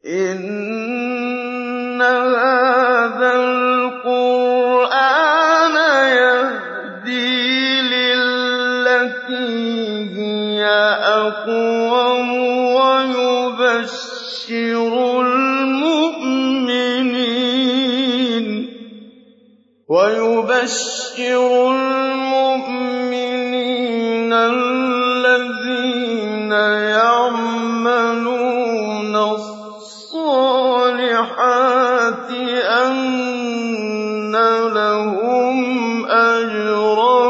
إِنَّ هَٰذَا الْقُرْآنَ يَهْدِي لِلَّتِي هِيَ أَقْوَمُ وَيُبَشِّرُ الْمُؤْمِنِينَ الَّذِينَ يَعْمَلُونَ الصَّالِحَاتِ أَنَّ لَهُمْ أَجْرًا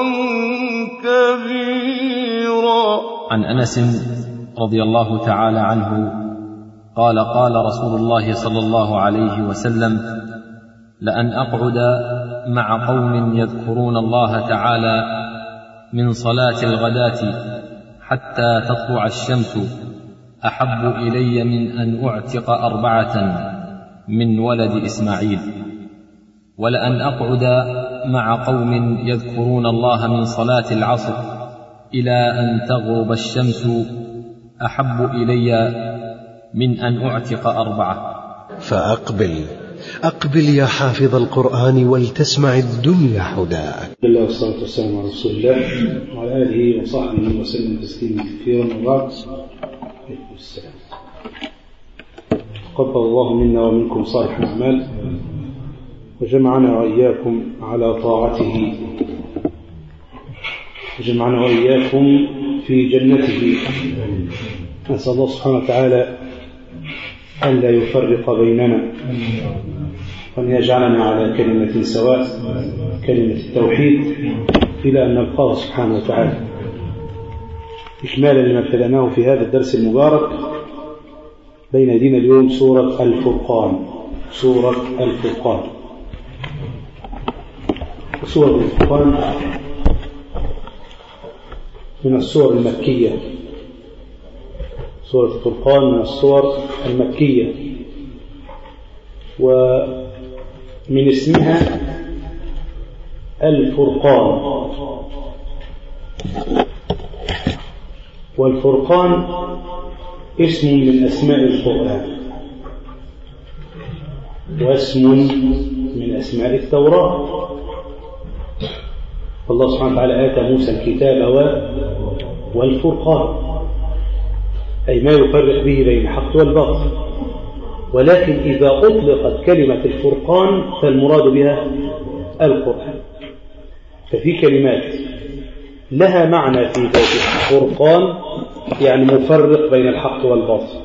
كَبِيرًا عن انس رضي الله تعالى عنه قال قال رسول الله صلى الله عليه وسلم لان اقعد مع قوم يذكرون الله تعالى من صلاه الغداه حتى تطلع الشمس احب الي من ان اعتق اربعه من ولد اسماعيل ولان اقعد مع قوم يذكرون الله من صلاه العصر الى ان تغرب الشمس احب الي من ان اعتق اربعه فأقبل أقبل يا حافظ القرآن ولتسمع الدنيا حداك الحمد لله والصلاة والسلام على رسول الله وعلى آله وصحبه وسلم تسليما كثيرا وبعد عليكم السلام تقبل الله منا ومنكم صالح الأعمال وجمعنا وإياكم على طاعته وجمعنا وإياكم في جنته نسأل الله سبحانه وتعالى أن لا يفرق بيننا وأن يجعلنا على كلمة سواء كلمة التوحيد إلى أن نلقاه سبحانه وتعالى إكمالا لما ابتدأناه في هذا الدرس المبارك بين يدينا اليوم سورة الفرقان سورة الفرقان سورة الفرقان من السور المكية سورة الفرقان من السور المكية ومن اسمها الفرقان والفرقان اسم من أسماء القرآن واسم من أسماء التوراة فالله سبحانه وتعالى آتى موسى الكتاب والفرقان أي ما يفرق به بين الحق والباطل ولكن إذا أطلقت كلمة الفرقان فالمراد بها القرآن ففي كلمات لها معنى في ذاتها فرقان يعني مفرق بين الحق والباطل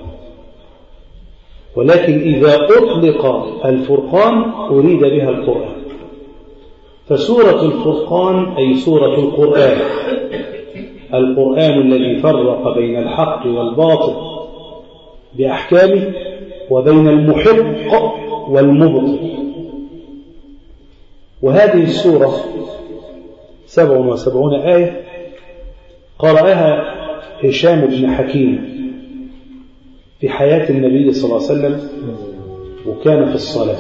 ولكن إذا أطلق الفرقان أريد بها القرآن فسورة الفرقان أي سورة القرآن القرآن الذي فرق بين الحق والباطل بأحكامه وبين المحق والمبطل وهذه السورة سبع وسبعون آية قرأها هشام بن حكيم في حياة النبي صلى الله عليه وسلم وكان في الصلاة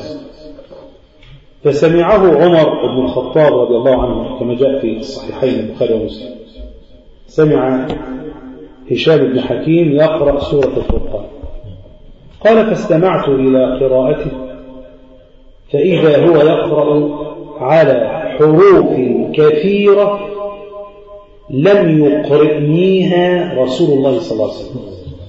فسمعه عمر بن الخطاب رضي الله عنه كما جاء في الصحيحين البخاري ومسلم سمع هشام بن حكيم يقرأ سورة الفرقان قال فاستمعت إلى قراءته فإذا هو يقرأ على حروف كثيرة لم يقرئنيها رسول الله صلى الله عليه وسلم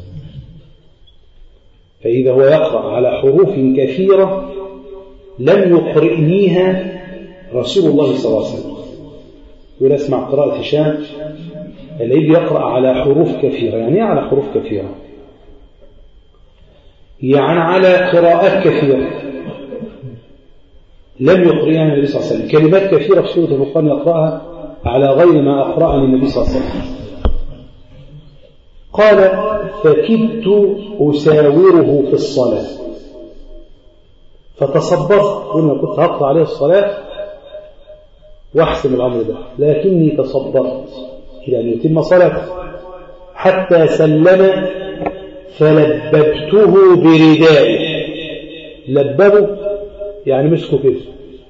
فإذا هو يقرأ على حروف كثيرة لم يقرئنيها رسول الله صلى الله عليه وسلم يقول اسمع قراءة هشام اللي يقرأ على حروف كثيرة يعني ايه على حروف كثيرة يعني على قراءات كثيرة لم يقرئها النبي صلى الله عليه وسلم كلمات كثيرة في سورة الفرقان يقرأها على غير ما أقرأني النبي صلى الله عليه وسلم قال فكدت أساوره في الصلاة فتصبرت قلنا كنت هقطع عليه الصلاة واحسم الأمر ده لكني تصبرت إلى أن يتم صلاته حتى سلم فلببته بردائه لببه يعني مسكه كده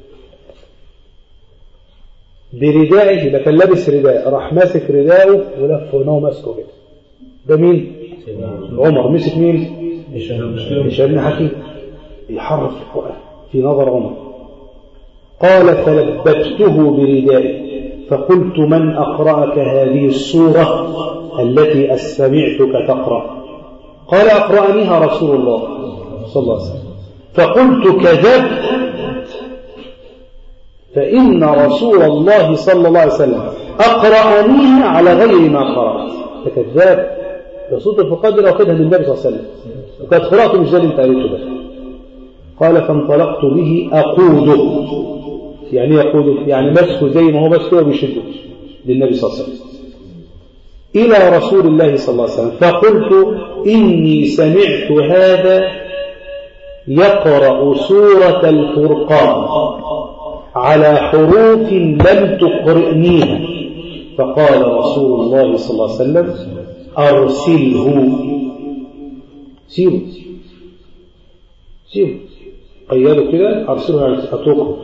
بردائه يبقى كان لابس رداء راح ماسك رداءه ولف هنا وماسكه كده ده مين؟ عمر مسك مين؟ هشام بن حكيم يحرف القرآن في نظر عمر قال فلبته بردائي فقلت من أقرأك هذه السورة التي أسمعتك تقرأ قال أقرأنيها رسول الله صلى الله عليه وسلم فقلت كذبت فإن رسول الله صلى الله عليه وسلم أقرأنيها على غير ما قرأت فكذاب رسول الفقاد لو أخذها من النبي صلى الله عليه وسلم وكانت قراءته مش زي اللي انت قريته ده قال فانطلقت به أقوده يعني يقوده يعني مسكه زي ما هو مسكه وبيشده للنبي صلى الله عليه وسلم إلى رسول الله صلى الله عليه وسلم فقلت إني سمعت هذا يقرأ سورة الفرقان على حروف لم تقرئنيها فقال رسول الله صلى الله عليه وسلم أرسله سيبه سيبه قياده كده أرسله يعني أتوقف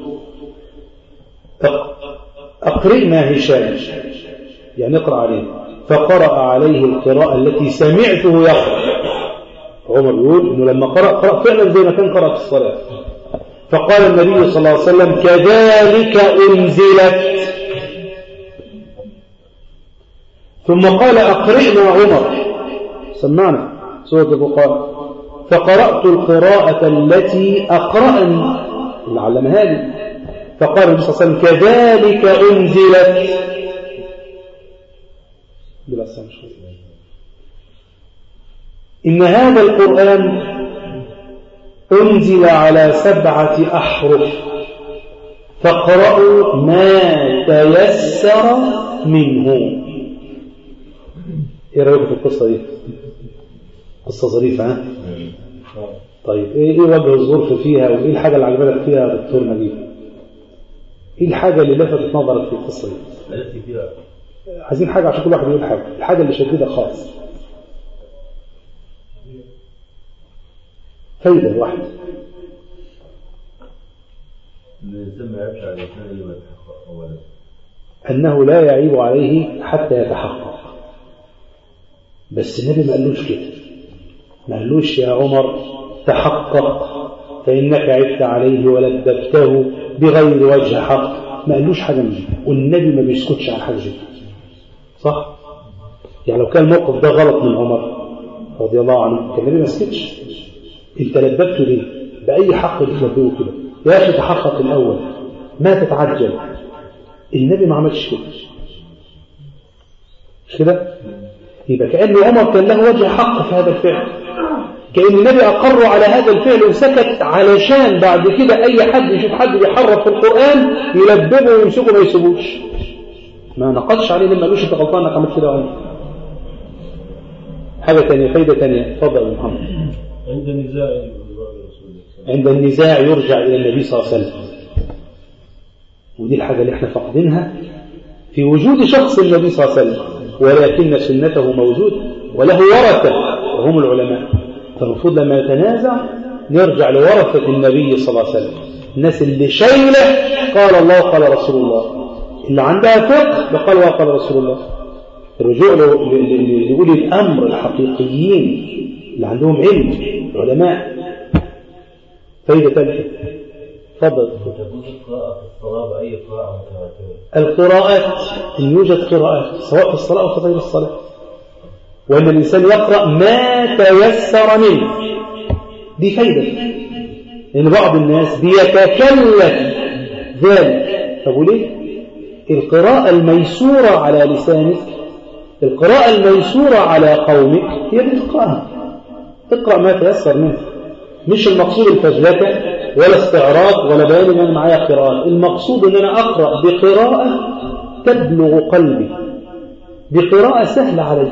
أقرئنا هشام يعني اقرأ عليه فقرأ عليه القراءة التي سمعته يقرأ عمر يقول انه لما قرأ قرأ فعلا زي ما كان قرأ في الصلاة فقال النبي صلى الله عليه وسلم كذلك أنزلت ثم قال أقرئنا عمر سمعنا سورة البقاء فقرأت القراءة التي أقرأني اللي علمها لي فقال النبي صلى الله عليه وسلم كذلك أنزلت بلا إن هذا القرآن أنزل على سبعة أحرف فاقرأوا ما تيسر منه ايه رأيكم في القصة دي قصة ظريفة ها طيب ايه ايه وجه الظرف فيها وايه الحاجة اللي عجبتك فيها يا دكتور نجيب ايه الحاجة اللي لفتت نظرك في القصة دي عايزين حاجة عشان كل واحد يقول حاجة الحاجة اللي شديدة خالص فايدة واحدة أنه لا يعيب عليه حتى يتحقق بس النبي ما قالوش كده ما قالوش يا عمر تحقق فإنك عبت عليه ولدبته بغير وجه حق ما قالوش حاجة من دي والنبي ما بيسكتش على حاجة دي صح؟ يعني لو كان الموقف ده غلط من عمر رضي الله عنه كان النبي ما سكتش انت لببته ليه بأي حق بتلبيه كده يا أخي تحقق الأول ما تتعجل النبي ما عملش كده مش كده يبقى كأن عمر كان له وجه حق في هذا الفعل كأن النبي أقر على هذا الفعل وسكت علشان بعد كده أي حد يشوف حد بيحرف في القرآن يلببه ويمسكه ما يسيبوش ما نقصش عليه لما قالوش انت غلطان انك عملت كده عمر حاجة ثانية فايدة ثانية اتفضل يا محمد عند النزاع عند النزاع يرجع إلى النبي صلى الله عليه وسلم ودي الحاجة اللي احنا فاقدينها في وجود شخص النبي صلى الله عليه وسلم ولكن سنته موجودة وله ورثة وهم العلماء فالمفروض لما يتنازع نرجع لورثة النبي صلى الله عليه وسلم الناس اللي شايلة قال الله قال رسول الله اللي عندها فقه قال الله قال رسول الله الرجوع لأولي الأمر الحقيقيين اللي عندهم علم العلماء فايدة ثالثة تفضل تجوز القراءة في الصلاة بأي قراءة متواترة القراءات إن يوجد قراءات سواء في الصلاة أو في غير الصلاة وأن الإنسان يقرأ ما تيسر منه دي فايدة لأن بعض الناس بيتكلف ذلك طب وليه؟ القراءة الميسورة على لسانك القراءة الميسورة على قومك هي بتقرأها تقرأ ما تيسر منه مش المقصود الفجلة ولا استعراض ولا بيان ان انا معايا قراءات المقصود ان انا اقرا بقراءه تبلغ قلبي بقراءه سهله علي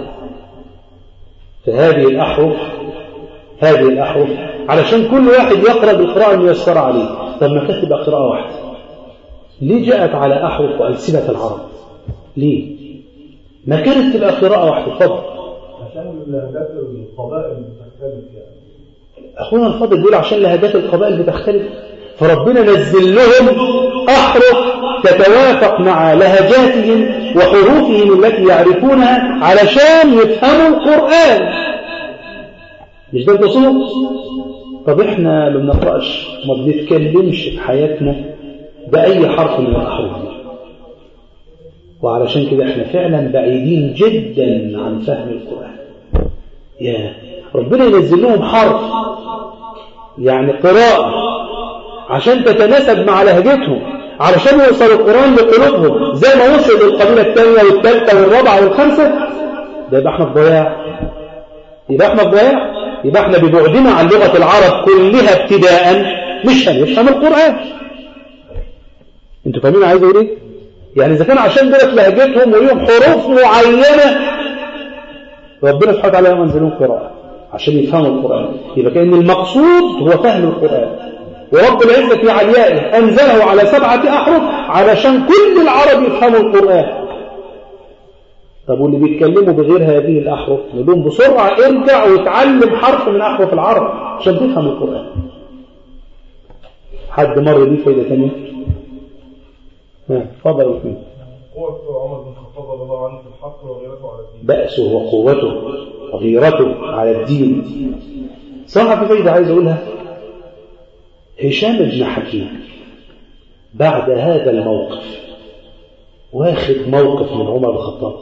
فهذه الاحرف هذه الاحرف علشان كل واحد يقرا بالقراءه الميسره عليه طب ما كانت تبقى قراءه واحده ليه جاءت على احرف والسنه العرب ليه ما كانت تبقى قراءه واحده اتفضل عشان لهجات القبائل بتختلف يعني أخونا الفاضل بيقول عشان لهجات القبائل بتختلف فربنا نزل لهم أحرف تتوافق مع لهجاتهم وحروفهم التي يعرفونها علشان يفهموا القرآن مش ده التصوف طب احنا ما بنقراش ما بنتكلمش في حياتنا بأي حرف من الأحرف دي وعلشان كده احنا فعلا بعيدين جدا عن فهم القرآن يا ربنا ينزل لهم حرف يعني قراءة عشان تتناسب مع لهجتهم علشان يوصل القرآن لقلوبهم زي ما وصل للقبيلة الثانية والثالثة والرابعة والخامسة ده يبقى احنا في ضياع يبقى احنا في ضياع يبقى احنا ببعدنا عن لغة العرب كلها ابتداء مش هنفهم القرآن انتوا فاهمين عايز اقول ايه؟ يعني اذا كان عشان دولت لهجتهم وليهم حروف معينة ربنا سبحانه وتعالى ينزلهم قراءة عشان يفهموا القرآن يبقى كأن المقصود هو فهم القرآن ورب العزة في عليائه أنزله على سبعة أحرف علشان كل العرب يفهموا القرآن طب واللي بيتكلموا بغير هذه الأحرف نقول لهم بسرعة ارجع وتعلم حرف من أحرف العرب عشان تفهم القرآن حد مر بيه فايدة ثانية اتفضل يا اثنين قوة عمر بن الخطاب رضي الله عنه في الحق وغيرته على الدين بأسه وقوته وغيرته على الدين صراحة في فايدة عايز أقولها هشام بن حكيم بعد هذا الموقف واخد موقف من عمر بن الخطاب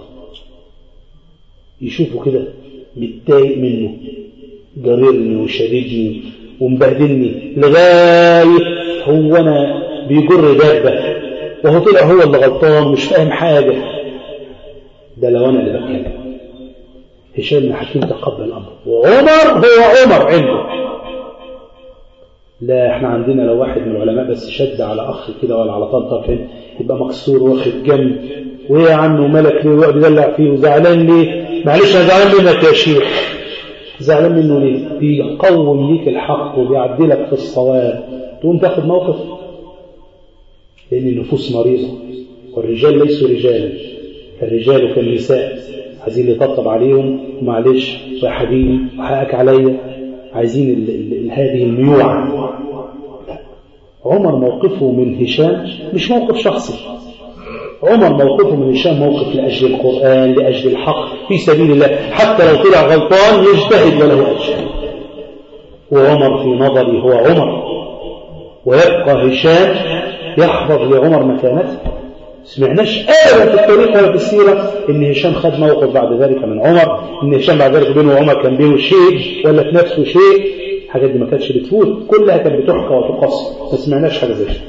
يشوفه كده متضايق منه جررني وشددني ومبهدلني لغاية هو أنا بيجر دابة وهو طلع هو اللي غلطان ومش فاهم حاجة ده لو أنا اللي بتكلم هشام بن حكيم تقبل الأمر وعمر هو عمر عنده لا احنا عندنا لو واحد من العلماء بس شد على أخ كده ولا على طنطا كده يبقى مكسور واخد جنب وإيه يا عم وملك ليه ويقعد يدلع فيه وزعلان ليه معلش أنا زعلان منك يا شيخ زعلان منه ليه بيقوم ليك الحق وبيعدلك في الصواب تقوم تاخد موقف لأن النفوس مريضة والرجال ليسوا رجالا الرجال كالنساء عايزين يطبطب عليهم ومعلش يا حبيبي وحقك عليا عايزين ال ال هذه الميوعة عمر موقفه من هشام مش موقف شخصي عمر موقفه من هشام موقف لأجل القرآن لأجل الحق في سبيل الله حتى لو طلع غلطان يجتهد وله أجر وعمر في نظري هو عمر ويبقى هشام يحفظ لعمر مكانته سمعناش ابدا في التاريخ ولا في السيره ان هشام خد موقف بعد ذلك من عمر ان هشام بعد ذلك بينه وعمر كان بينه شيء ولا في نفسه شيء الحاجات دي ما كانتش بتفوت كلها كانت بتحكى وتقص ما سمعناش حاجه زي كده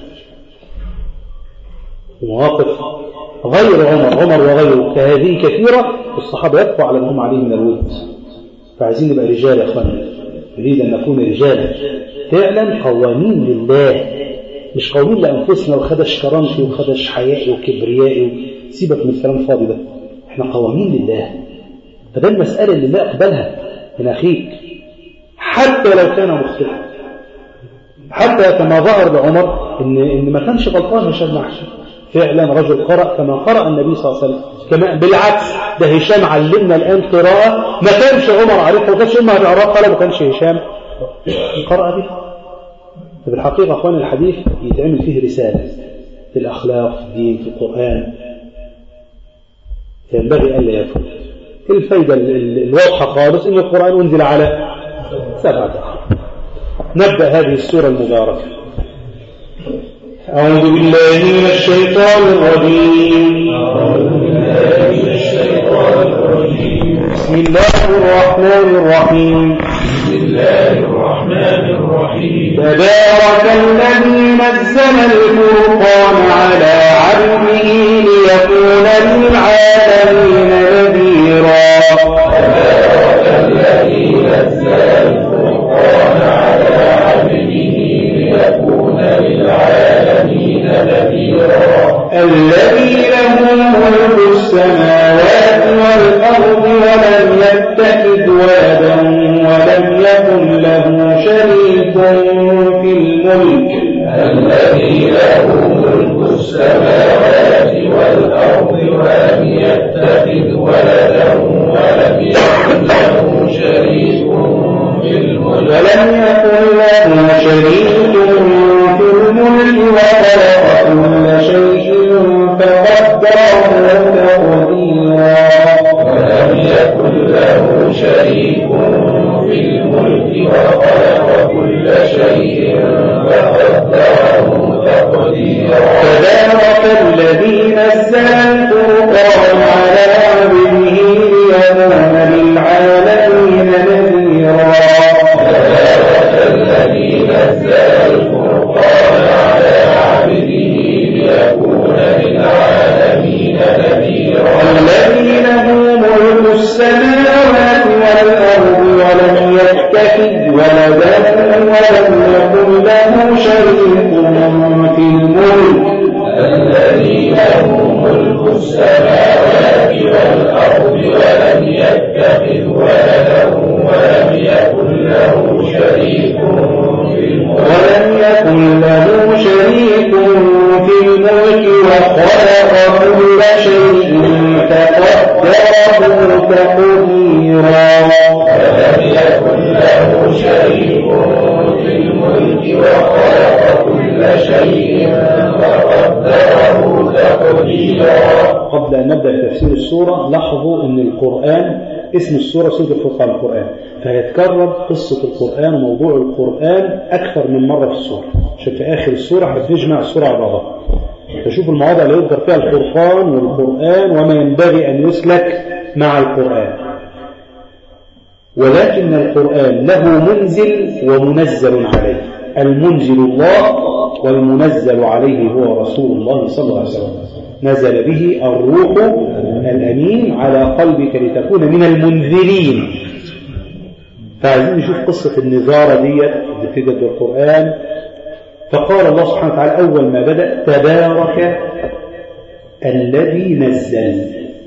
مواقف غير عمر عمر وغيره كهذه كثيره والصحابه يبقوا على ما هم عليه من الود فعايزين نبقى رجال يا اخوانا نريد ان نكون رجالا فعلا قوانين لله مش قوانين لأنفسنا وخدش كرامتي وخدش حيائي وكبريائي سيبك من الكلام الفاضي ده احنا قوانين لله فده المسألة اللي لا أقبلها من أخيك حتى لو كان مخطئا حتى كما ظهر لعمر إن, إن ما كانش غلطان هشام محشي فعلا رجل قرأ كما قرأ النبي صلى الله عليه وسلم كما بالعكس ده هشام علمنا الآن قراءة ما كانش عمر عارفها ما كانش عمر بيقراها قال ما كانش هشام قرأ بها في الحقيقة أخوان الحديث يتعمل فيه رسالة في الأخلاق في الدين في القرآن فينبغي ألا يفوت الفايدة الواضحة خالص أن القرآن أنزل على سبعة أحرف نبدأ هذه السورة المباركة أعوذ بالله من الشيطان الرجيم بسم الله الرحمن الرحيم بسم الله الرحمن الرحيم تبارك الذي نزل الفرقان على عبده ليكون للعالمين نذيرا تبارك الذي نزل الفرقان على عبده ليكون للعالمين نذيرا الذي له ملك السماوات والأرض ولم يتخذ ولدا ولم يكن له شريك في الملك الذي له ملك السماوات والأرض ولم يتخذ ولدا ولم يكن له شريك في الملك ولم يكن له شريك في الملك وخلق كل شيء فقدره تقديرا ولم يكن له شريك في الملك فقدره تقديرا تبارك الذي نزل الفرقان على عبده ليكون للعالمين نذيرا الذي نزل الفرقان على عبده ليكون للعالمين نذيرا الذي له ملك السماوات والأرض ولم يتخذ ولدا ولم يكن له شريك في الملك الذي له ملك السماوات والأرض ولم يتخذ ولدا ولم يكن له شريك في الملك ولم يكن له شريك في الملك وخلق كل شيء فقدره تقديرا ولم يكن له شريك في الملك وخلق كل شيء فقدره تقديرا قبل أن نبدأ تفسير السورة لاحظوا أن القرآن اسم السورة سورة الفرقان القرآن فيتكرر قصة القرآن وموضوع القرآن أكثر من مرة في السورة عشان في آخر السورة هتجمع السورة على بعضها فشوف المواضع اللي يذكر فيها الفرقان والقرآن وما ينبغي أن يسلك مع القرآن ولكن القرآن له منزل ومنزل عليه المنزل الله والمنزل عليه هو رسول الله صلى الله عليه وسلم نزل به الروح الأمين على قلبك لتكون من المنذرين فعايزين نشوف قصة النظارة ديت اللي في جد القرآن فقال الله سبحانه وتعالى أول ما بدأ تبارك الذي نزل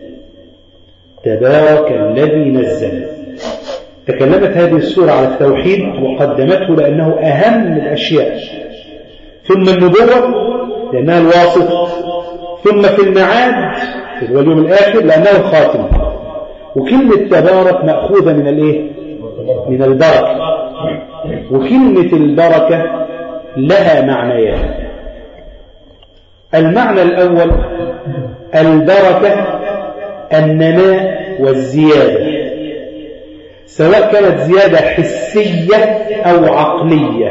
تبارك الذي نزل تكلمت هذه السورة على التوحيد وقدمته لأنه أهم الأشياء ثم النبوة لأنها الواسط ثم في المعاد اللي هو اليوم الآخر لأنه الخاتم وكلمة تبارك مأخوذة من الإيه؟ من البركة وكلمة البركة لها معنيان المعنى الأول البركة النماء والزيادة سواء كانت زيادة حسية أو عقلية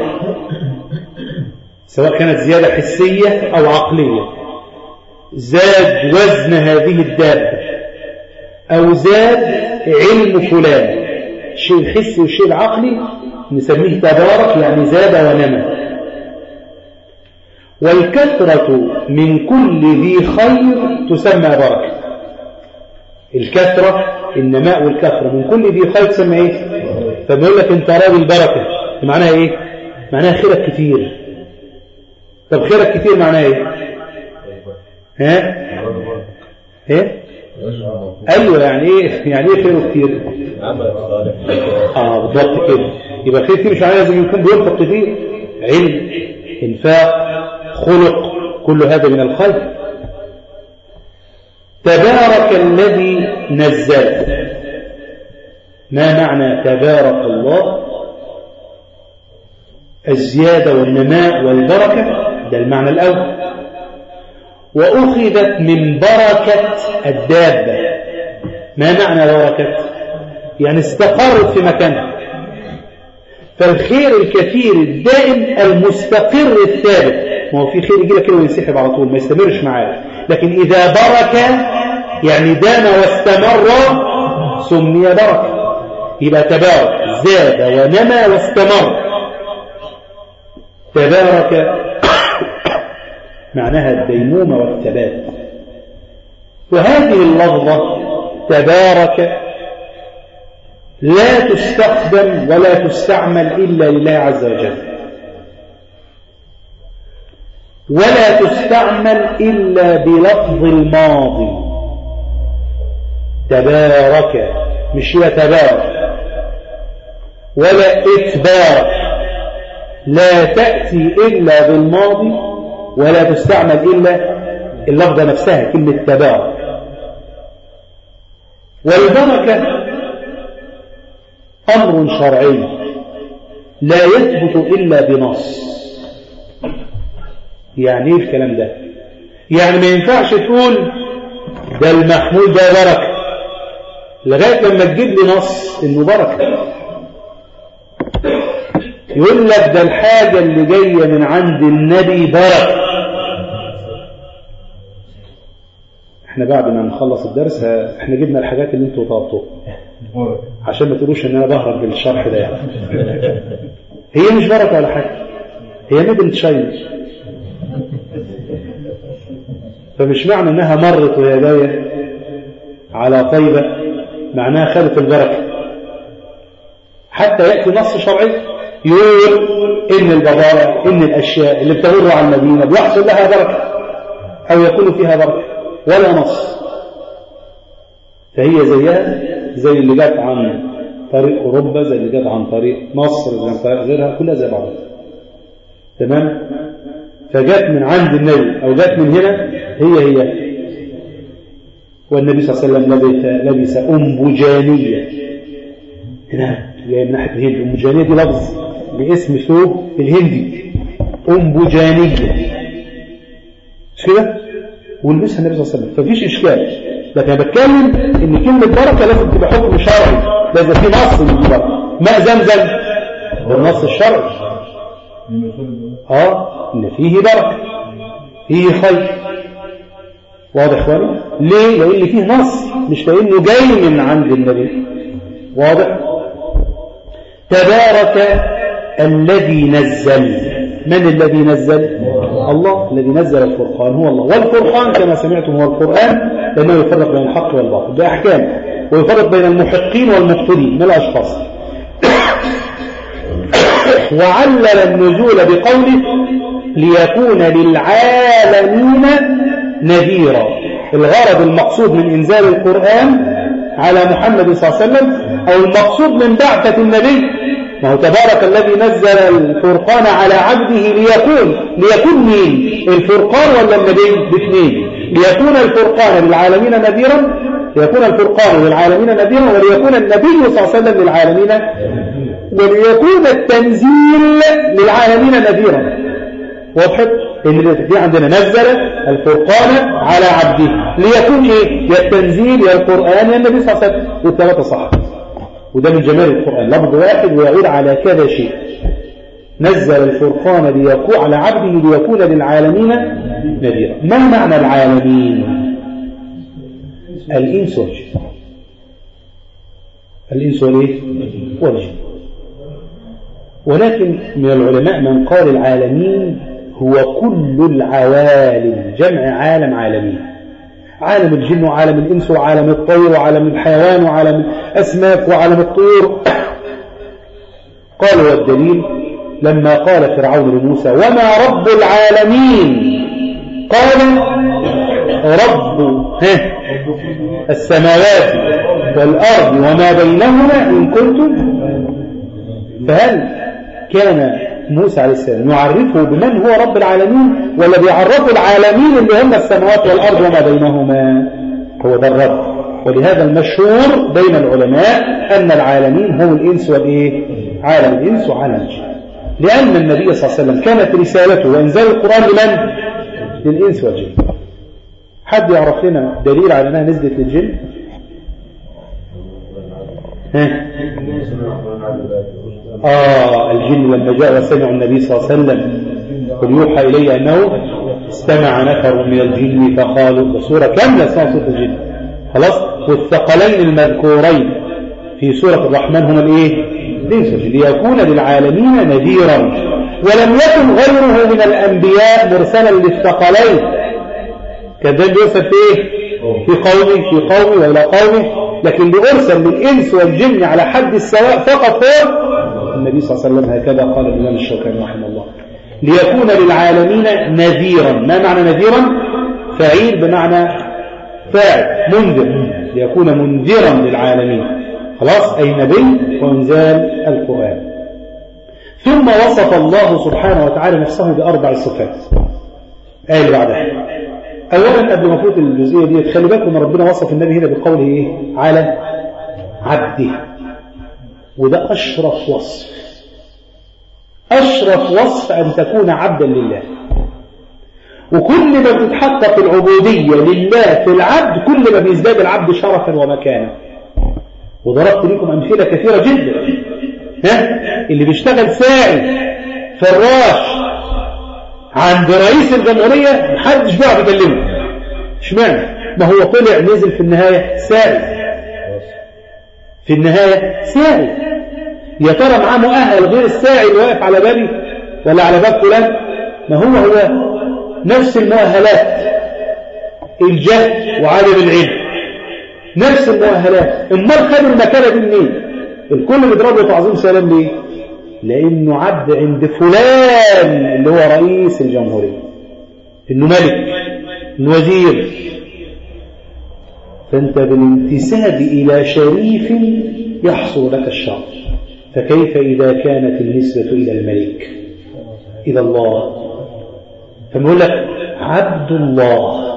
سواء كانت زيادة حسية أو عقلية زاد وزن هذه الدابة أو زاد علم فلان الشيء الحسي والشيء العقلي نسميه تبارك يعني زاد ونمى والكثرة من كل ذي خير تسمى بركة الكثرة النماء والكثرة من كل ذي خير تسمى ايه فبيقول لك انت راجل بركة معناها ايه معناها خيرك كتير طب خيرك كتير معناها ايه ها ايه ايوه يعني ايه يعني ايه خيره كتير اه بالضبط كده يبقى خير كتير مش معناه لازم يكون بينفق كتير علم انفاق خلق كل هذا من الخير تبارك الذي نزل ما معنى تبارك الله الزيادة والنماء والبركة ده المعنى الأول وأخذت من بركة الدابة ما معنى بركة يعني استقرت في مكانها فالخير الكثير الدائم المستقر الثابت ما هو في خير يجي لك كده وينسحب على طول ما يستمرش معاك لكن إذا برك يعني دام واستمر سمي بركة يبقى تبارك زاد ونمى واستمر تبارك معناها الديمومة والثبات وهذه اللفظة تبارك لا تستخدم ولا تستعمل إلا لله عز وجل ولا تستعمل إلا بلفظ الماضي تبارك مش هي تبارك ولا اتبارك لا تأتي إلا بالماضي ولا تستعمل إلا اللفظة نفسها كلمة تبارك والبركة أمر شرعي لا يثبت إلا بنص يعني ايه الكلام ده يعني ما ينفعش تقول ده المحمول ده بركة لغاية لما تجيب لي نص انه بركة يقول لك ده الحاجة اللي جاية من عند النبي بركة احنا بعد ما نخلص الدرس ه- احنا جبنا الحاجات اللي انتوا طلبتوها عشان ما تقولوش ان انا بهرب بالشرح ده يعني هي مش بركة ولا حاجة هي ميدل تشاينا فمش معنى انها مرت وهي جايه على طيبه معناها خدت البركه حتى ياتي نص شرعي يقول ان البضائع ان الاشياء اللي بتمر على المدينه بيحصل لها بركه او يكون فيها بركه ولا نص فهي زيها زي اللي جت عن طريق اوروبا زي اللي جت عن طريق مصر زي عن طريق غيرها كلها زي بعضها تمام فجت من عند النبي او جت من هنا هي هي والنبي صلى الله عليه وسلم لبس لبس أنبجانية هنا جاي من ناحية الهند أنبجانية دي لفظ باسم ثوب الهندي أنبجانية مش كده؟ ولبسها النبي صلى الله عليه وسلم فمفيش إشكال لكن أنا بتكلم إن كلمة بركة لازم تبقى حكم شرعي لازم في نص من البركة ماء زمزم بالنص الشرعي اه ان فيه بركه فيه خير واضح اخواني ليه لان فيه نص مش لانه جاي من عند النبي واضح تبارك الذي نزل من الذي نزل الله الذي نزل الفرقان هو الله والفرقان كما سمعتم هو القرآن لأنه يفرق بين الحق والباطل بأحكام ويفرق بين المحقين والمبطلين من الأشخاص وعلل النزول بقوله ليكون للعالمين نذيرا الغرض المقصود من إنزال القرآن على محمد صلى الله عليه وسلم أو المقصود من بعثة النبي ما هو تبارك الذي نزل الفرقان على عبده ليكون ليكون مين الفرقان ولا النبي باثنين ليكون الفرقان للعالمين نذيرا ليكون الفرقان للعالمين نذيرا وليكون النبي صلى الله عليه وسلم للعالمين وليكون التنزيل للعالمين نذيرا وضحت ان دي عندنا نزل الفرقان على عبده ليكون ايه يا التنزيل يا القران يا النبي صلى الله عليه وسلم والثلاثه صح وده من جمال القران لفظ واحد ويعود على كذا شيء نزل الفرقان ليكون على عبده ليكون للعالمين نذيرا ما معنى العالمين الانس والجن الانس والايه والجن ولكن من العلماء من قال العالمين هو كل العوالم جمع عالم عالمين عالم الجن وعالم الإنس وعالم الطير وعالم الحيوان وعالم الأسماك وعالم الطيور قال والدليل لما قال فرعون لموسى وما رب العالمين قال رب ها السماوات والأرض وما بينهما إن كنتم فهل كان موسى عليه السلام يعرفه بمن هو رب العالمين ولا بيعرفه العالمين اللي هم السماوات والأرض وما بينهما هو ده الرب ولهذا المشهور بين العلماء أن العالمين هم الإنس والإيه عالم الإنس وعالم الجن لأن النبي صلى الله عليه وسلم كانت رسالته وإنزال القرآن لمن؟ للإنس والجن حد يعرف لنا دليل على أنها نزلت للجن؟ ها؟ آه الجن لما جاء وسمعوا النبي صلى الله عليه وسلم قل يوحى إلي أنه استمع نفر من الجن فقالوا سورة كاملة اسمها سورة الجن خلاص والثقلين المذكورين في سورة الرحمن هما الايه ليس ليكون للعالمين نذيرا ولم يكن غيره من الأنبياء مرسلا للثقلين كذلك يرسل في ايه في قومه في قومه وإلى قومه لكن لأرسل للإنس والجن على حد السواء فقط هو النبي صلى الله عليه وسلم هكذا قال الإمام الشوكاني رحمه الله ليكون للعالمين نذيرا ما معنى نذيرا فعيل بمعنى فاعل منذر ليكون منذرا للعالمين خلاص أي نبي وإنزال القرآن ثم وصف الله سبحانه وتعالى نفسه بأربع صفات آية بعدها أولا قبل ما فوت الجزئية دي خلي بالكم ان ربنا وصف النبي هنا بقوله إيه على عبده وده أشرف وصف أشرف وصف أن تكون عبدا لله وكل ما بتتحقق العبودية لله في العبد كل ما بيزداد العبد شرفا ومكانا وضربت لكم أمثلة كثيرة جدا ها اللي بيشتغل ساعي فراش عند رئيس الجمهورية محدش بيعرف يكلمه اشمعنى ما هو طلع نزل في النهاية ساعي في النهاية ساعي يا ترى معاه مؤهل غير الساعي اللي واقف على بابي ولا على باب فلان ما هو هو نفس المؤهلات الجهل وعدم العلم نفس المؤهلات امال خد المكانه دي منين الكل بيضرب له تعظيم سلام ليه لانه عبد عند فلان اللي هو رئيس الجمهوريه انه ملك انه وزير فانت بالانتساب الى شريف يحصل لك الشرف فكيف اذا كانت النسبه الى الملك الى الله فنقول لك عبد الله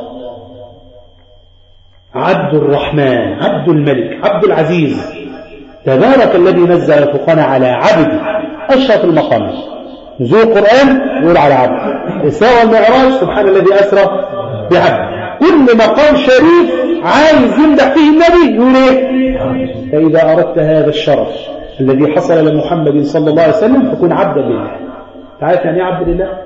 عبد الرحمن عبد الملك عبد العزيز تبارك الذي نزل الفقان على عبد أشرف المقامات نزول القرآن يقول على عبد إسراء والمعراج سبحان الذي أسرى بعبد كل مقام شريف عايز يمدح فيه النبي يقول ايه فإذا أردت هذا الشرف الذي حصل لمحمد صلى الله عليه وسلم فكن عبدا لله تعرف يعني ايه عبد لله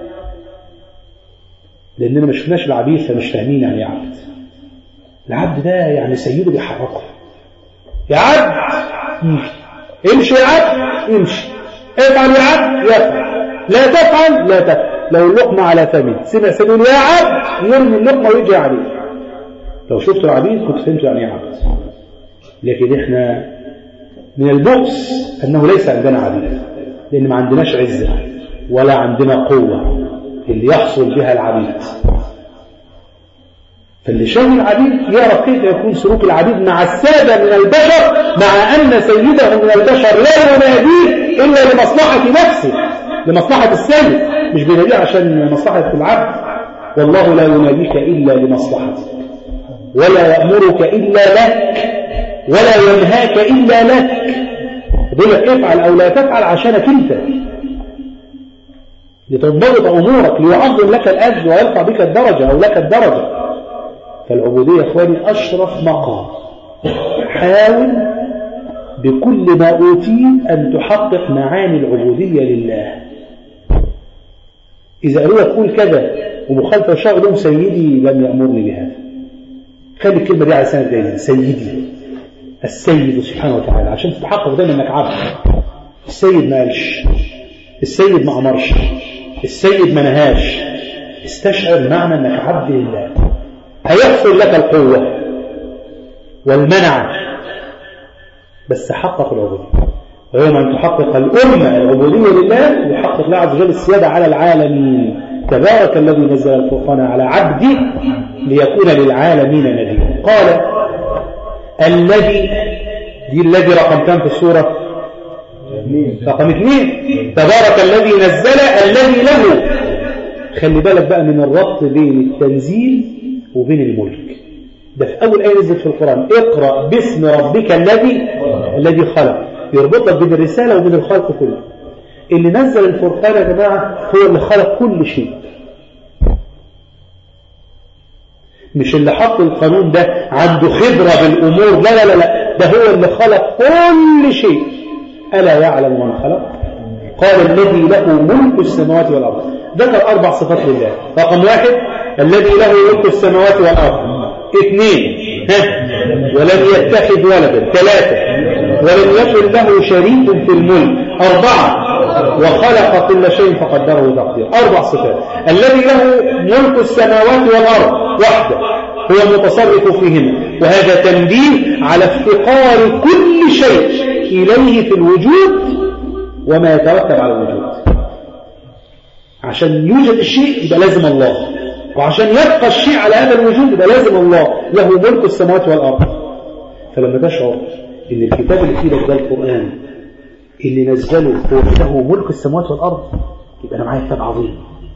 لأننا ما شفناش العبيد فمش فاهمين يعني ايه عبد العبد ده يعني سيده بيحركه يا عبد امشي يا عبد امشي افعل يا عبد يفعل لا تفعل لا تفعل لو اللقمة على فمه سمع سيقول يا عبد يرمي اللقمة ويجي عليه لو شفت العبيد كنت فهمت يعني ايه عبد لكن احنا من البؤس انه ليس عندنا عبيد لان ما عندناش عزة ولا عندنا قوة اللي يحصل بها العبيد فاللي شاف العبيد يعرف كيف يكون سلوك العبيد مع السادة من البشر مع أن سيده من البشر لا يناديه إلا لمصلحة نفسه لمصلحة السيد مش بيناديه عشان مصلحة العبد والله لا يناديك إلا لمصلحتك ولا يأمرك إلا لك ولا ينهاك إلا لك يقول لك افعل أو لا تفعل عشانك أنت لتنضبط أمورك ليعظم لك الأجر ويرفع بك الدرجة أو لك الدرجة فالعبودية يا إخواني أشرف مقام حاول بكل ما أوتيت أن تحقق معاني العبودية لله إذا قالوا لك قول كذا ومخالفة الشرع لهم سيدي لم يأمرني بهذا خلي الكلمة دي على سنة دايما سيدي السيد سبحانه وتعالى عشان تتحقق دايما انك عبد السيد ما قالش السيد ما امرش السيد ما نهاش استشعر معنى انك عبد لله هيحصل لك القوة والمنع بس حقق العبودية ويوم أن تحقق الأمة العبودية لله يحقق الله عز وجل السيادة على العالمين تبارك الذي نزل الفرقان على عبده ليكون للعالمين نذيرا قال الذي دي الذي رقم كم في السورة رقم اثنين تبارك الذي نزل الذي له خلي بالك بقى من الربط بين التنزيل وبين الملك ده في أول آية نزلت في القرآن اقرأ باسم ربك الذي الذي خلق يربطك بين الرسالة وبين الخلق كله اللي نزل الفرقان يا جماعة هو اللي خلق كل شيء مش اللي حط القانون ده عنده خبرة بالأمور لا لا لا لا ده هو اللي خلق كل شيء ألا يعلم من خلق قال الذي له ملك السماوات والأرض ذكر أربع صفات لله رقم واحد الذي له ملك السماوات والأرض اثنين ها ولم يتخذ ولدا ثلاثة ولم يكن له شريك في الملك أربعة وخلق كل شيء فقدره تقدير أربع صفات الذي له ملك السماوات والأرض وحده هو المتصرف فيهن وهذا تنبيه على افتقار كل شيء إليه في الوجود وما يترتب على الوجود عشان يوجد الشيء يبقى لازم الله وعشان يبقى الشيء على هذا الوجود يبقى لازم الله له ملك السماوات والأرض فلما تشعر ان الكتاب اللي في ايدك ده القرآن اللي نزله هو له ملك السماوات والأرض يبقى أنا معايا كتاب عظيم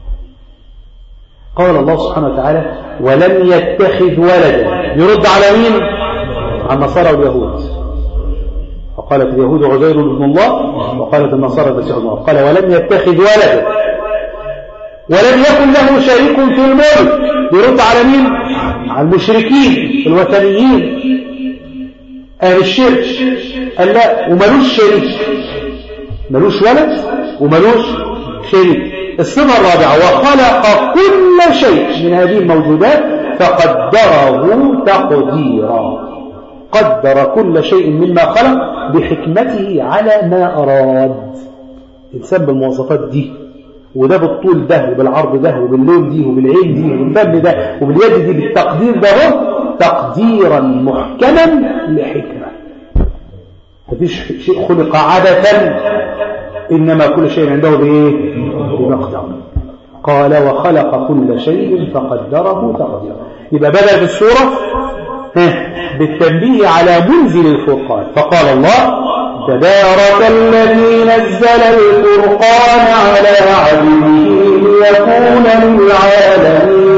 قال الله سبحانه وتعالى ولم يتخذ ولدا يرد على مين على النصارى واليهود وقالت اليهود عزير بن الله وقالت النصارى المسيح ابن الله قال ولم يتخذ ولدا ولم يكن له شريك في الملك يرد على مين على المشركين الوثنيين أهل الشرك قال لا وملوش شريك ملوش ولد وملوش شريك الصفة الرابعة وخلق كل شيء من هذه الموجودات فقدره تقديرا قدر كل شيء مما خلق بحكمته على ما أراد الإنسان بالمواصفات دي وده بالطول ده وبالعرض ده وباللون دي وبالعين دي وبالفم ده وباليد دي بالتقدير ده هو تقديرا محكما لحكمة مفيش شيء خلق عبثا إنما كل شيء عنده بإيه؟ بمقدار قال وخلق كل شيء فقدره تقديرا يبقى بدأ بالسورة بالتنبيه على منزل الفرقان فقال الله تبارك الذي نزل الفرقان على عبده ليكون للعالمين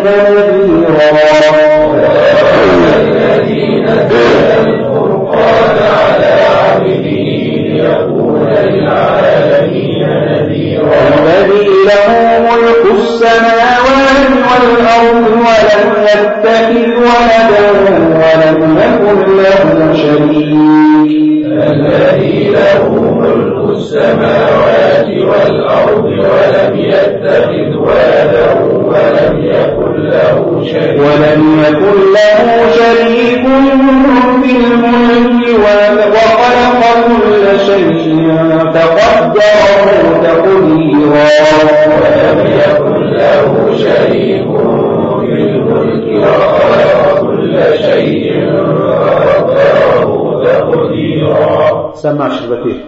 نذيرا الذي نزل الفرقان على عبده ليكون للعالمين نذيرا الذي له ملك السماوات والأرض ولم يتخذ ولدا ولم يكن له شريك الذي له ملك السماوات والأرض ولم يتخذ ولدا ولم يكن له شريك ولم يكن له شريك في الملك وخلق كل شيء فقدره تقديرا ولم يكن له شريك في الملك وخلق كل شيء فقدره تقديرا سمع شربتين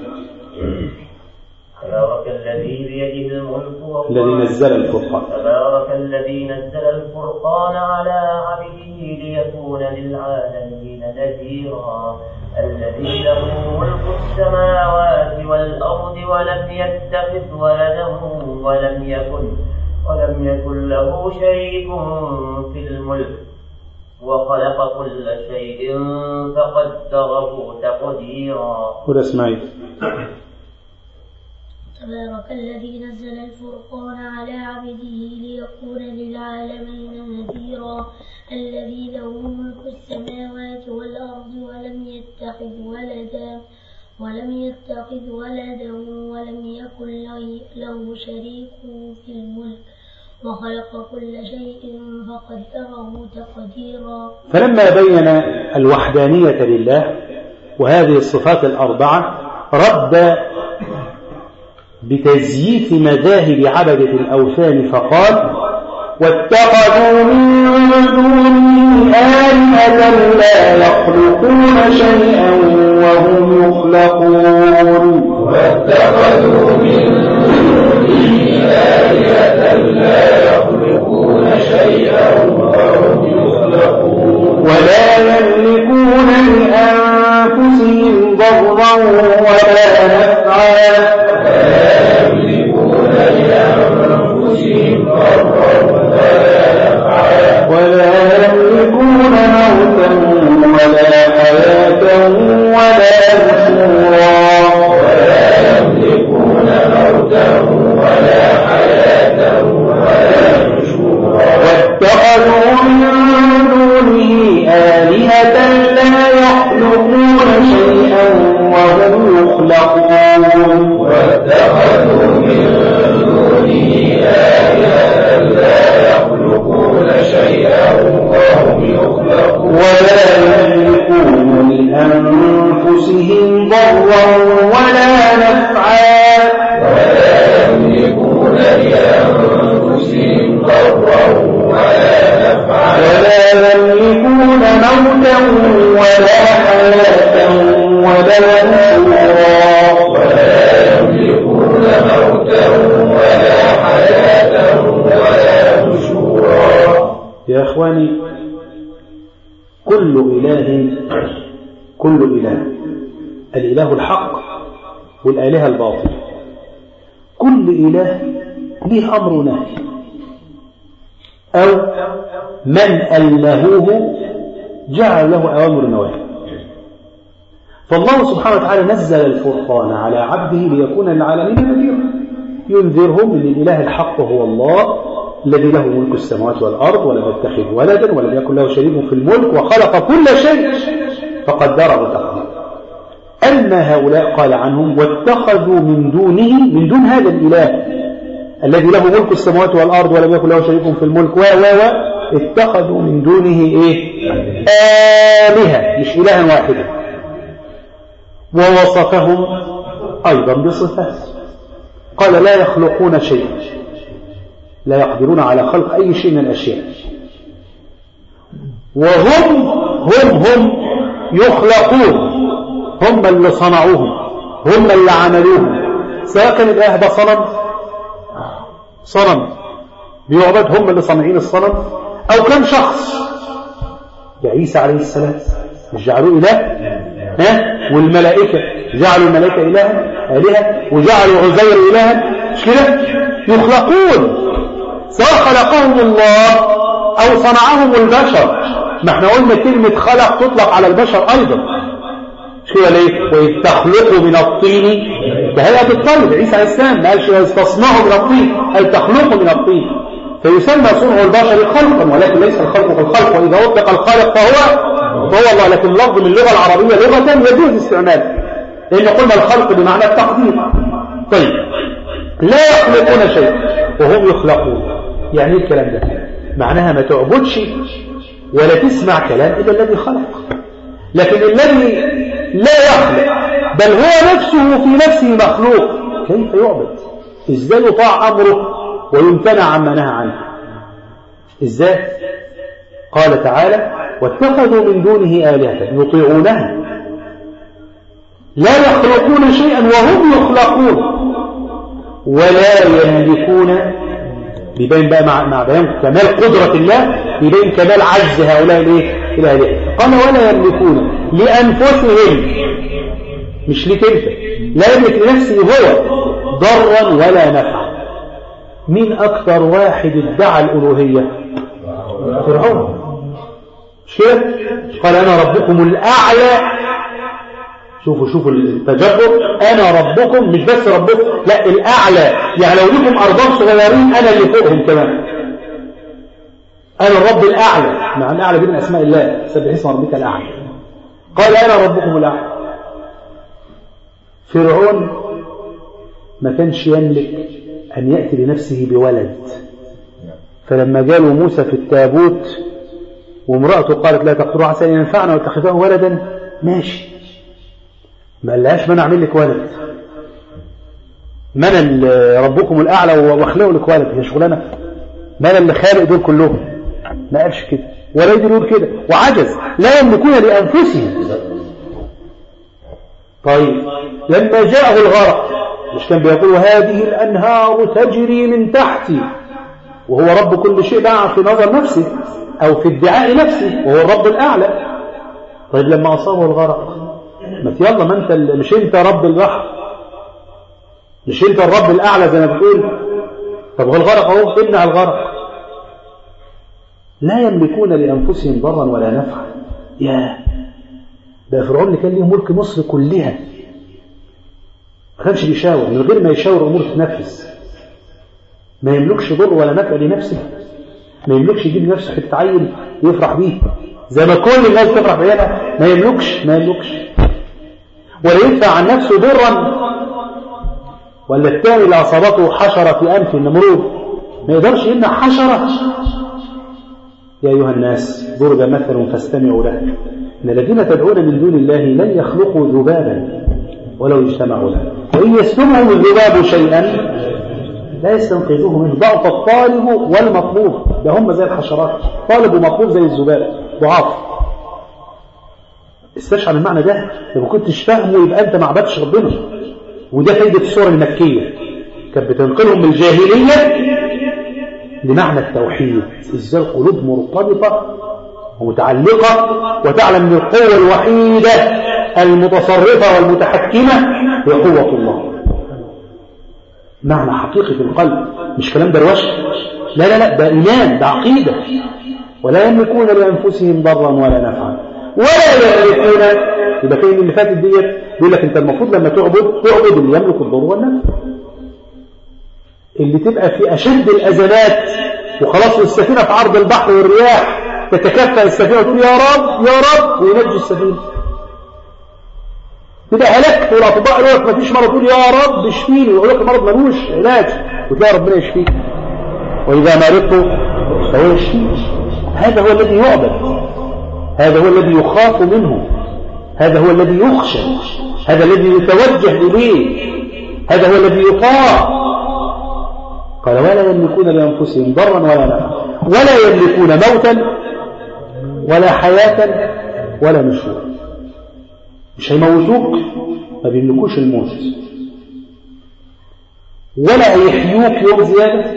تبارك الذي بيده الملك وهو الذي نزل الفرقان تبارك الذي نزل الفرقان على عبده ليكون للعالمين نذيرا الذي له ملك السماوات والأرض ولم يتخذ ولدا ولم يكن ولم يكن له شريك في الملك وخلق كل شيء فقدره تقديرا وده اسماعيل تبارك الذي نزل الفرقان على عبده ليكون للعالمين نذيرا الذي له ملك السماوات والأرض ولم يتخذ ولدا ولم يتخذ ولدا ولم يكن له- له شريك في الملك وخلق كل شيء فقدره تقديرا فلما بين الوحدانية لله وهذه الصفات الأربعة رد بتزييف مذاهب عبدة الأوثان فقال واتخذوا من دونه آلهة لا يخلقون شيئا وهم يخلقون واتخذوا من دونه آلهة لا يخلقون شيئا وهم يخلقون ولا يملكون لأنفسهم ضرا ولا نفعا ولا يملكون لأنفسهم ضرا ولا نفعا ولا يملكون موتا ولا حياة ولا نشورا ولا يملكون موتا ولا حياة ولا نشورا واتخذوا من دونه آلهة لا يخلقون شيئا وهم يخلقون واتخذوا من دونه آلهة لا يخلقون شيئا وهم يخلقون ولا يملكون لأنفسهم ضرا ولا نفعا ولا يملكون لأنفسهم ضرا ولا نفعا ولا يملكون موتا ولا حياة ولا نشورا ولا يملكون موتا ولا حياة ولا نشورا يا إخواني كل إله كل إله الإله الحق والآلهة الباطل كل إله له أمر نهي أو من ألهوه جعل له أوامر نواهي فالله سبحانه وتعالى نزل الفرقان على عبده ليكون للعالمين نذيرا ينذرهم ان الاله الحق هو الله الذي له ملك السماوات والارض ولم يتخذ ولدا ولم يكن له شريك في الملك وخلق كل شيء فقدره تقديرا أما هؤلاء قال عنهم واتخذوا من دونه من دون هذا الإله الذي له ملك السماوات والأرض ولم يكن له شريك في الملك و و و اتخذوا من دونه إيه آلهة مش إلها واحدا ووصفهم أيضا بصفات قال لا يخلقون شيئا لا يقدرون على خلق أي شيء من الأشياء وهم هم هم يخلقون هم اللي صنعوهم هم اللي عملوهم سواء كان الإله ده صنم صنم بيعبد هم اللي صانعين الصنم أو كان شخص عيسى عليه السلام مش جعلوه إله ها والملائكة جعلوا الملائكة إلها آلهة وجعلوا عزير إلها مش كده يخلقون سواء خلقهم الله أو صنعهم البشر ما احنا قلنا كلمة خلق تطلق على البشر أيضا مش كده ليه وإذ تخلقوا من الطين كهيئة الطير عيسى عليه السلام ما قالش تصنعوا من الطين أي تخلقوا من الطين فيسمى صنع البشر خلقا ولكن ليس الخلق كالخلق وإذا أطلق الخالق فهو فهو الله لكن اللفظ من اللغة العربية لغة يجوز استعماله لأن قلنا الخلق بمعنى التقدير طيب لا يخلقون شيء وهم يخلقون يعني ايه الكلام ده معناها ما تعبدش ولا تسمع كلام إلا الذي خلق لكن الذي لا يخلق بل هو نفسه في نفسه مخلوق كيف يعبد ازاي يطاع أمره ويمتنع عما نهى عنه ازاي قال تعالى واتخذوا من دونه آلهة يطيعونها لا يخلقون شيئا وهم يخلقون ولا يملكون بيبين بقى مع, مع بيان كمال قدرة الله بيبين كمال عجز هؤلاء الايه الآلهة قال ولا يملكون لأنفسهم مش ليك انت لا يملك لنفسه هو ضرا ولا نفعا مين أكثر واحد ادعى الألوهية فرعون مش كده قال أنا ربكم الأعلى شوفوا شوفوا التجبر أنا ربكم مش بس ربكم لا الأعلى يعني لو لكم أرباب صغيرين أنا اللي فوقهم كمان أنا الرب الأعلى مع الأعلى دي من أسماء الله سبح اسم ربك الأعلى قال أنا ربكم الأعلى فرعون ما كانش يملك أن يأتي لنفسه بولد فلما جاله موسى في التابوت وامرأته قالت لا تقتلوا عسى أن ينفعنا واتخذوه ولدا ماشي ما قالهاش ما انا اعمل لك ولد ما انا اللي ربكم الاعلى واخلقوا لك ولد هي شغلانه ما انا اللي خالق دول كلهم ما قالش كده ولا يقدر يقول كده وعجز لا يملكون لانفسهم طيب لما جاءه الغرق مش كان بيقول هذه الانهار تجري من تحتي وهو رب كل شيء بقى في نظر نفسه او في ادعاء نفسه وهو الرب الاعلى طيب لما اصابه الغرق ما يلا ما انت مش انت رب البحر مش انت الرب الاعلى زي ما بتقول طب هو الغرق اهو امنع الغرق لا يملكون لانفسهم ضرا ولا نفعا يا ده فرعون اللي كان ليه ملك مصر كلها ما كانش بيشاور من غير ما يشاور الامور تتنفذ ما يملكش ضر ولا نفع لنفسه ما يملكش يجيب نفسه حته عيل يفرح بيه زي ما كل الناس تفرح بعيالها ما يملكش ما يملكش ولا يدفع عن نفسه ضرا ولا الثاني اللي اصابته حشره في انف النمرود ما يقدرش يمنع حشره يا ايها الناس ضرب مثل فاستمعوا له ان الذين تدعون من دون الله لن يخلقوا ذبابا ولو اجتمعوا له وان يسلمهم الذباب شيئا لا يستنقذوه منه ضعف الطالب والمطلوب ده هم زي الحشرات طالب ومطلوب زي الذباب ضعاف استشعر المعنى ده لو ما كنتش فاهمه يبقى انت ما عبدتش ربنا وده فايده السوره المكيه كانت بتنقلهم من الجاهليه لمعنى التوحيد ازاي القلوب مرتبطه ومتعلقه وتعلم ان القوه الوحيده المتصرفه والمتحكمه هي قوه الله معنى حقيقي في القلب مش كلام دروشه لا لا لا ده ايمان ده عقيده ولا يملكون لانفسهم ضرا ولا نفعا ولا يملكون يبقى كان اللي فاتت ديت بيقول لك انت المفروض لما تعبد تعبد اللي يملك الضر والنفع اللي تبقى في اشد الازمات وخلاص السفينه في عرض البحر والرياح تتكفى السفينه وتقول يا رب يا رب وينجي السفينه تبقى هلكت والاطباء يقول لك مفيش مرض تقول يا رب اشفيني ويقول لك المرض ملوش علاج وتلاقي ربنا يشفيك واذا مرضت فهو يشفيك هذا هو الذي يعبد هذا هو الذي يخاف منه هذا هو الذي يخشى هذا الذي يتوجه اليه هذا هو الذي يطاع قال ولا يملكون لانفسهم ضرا ولا نفعا ولا يملكون موتا ولا حياه ولا نشورا مش هيموتوك ما بيملكوش الموت ولا هيحيوك يوم زيادة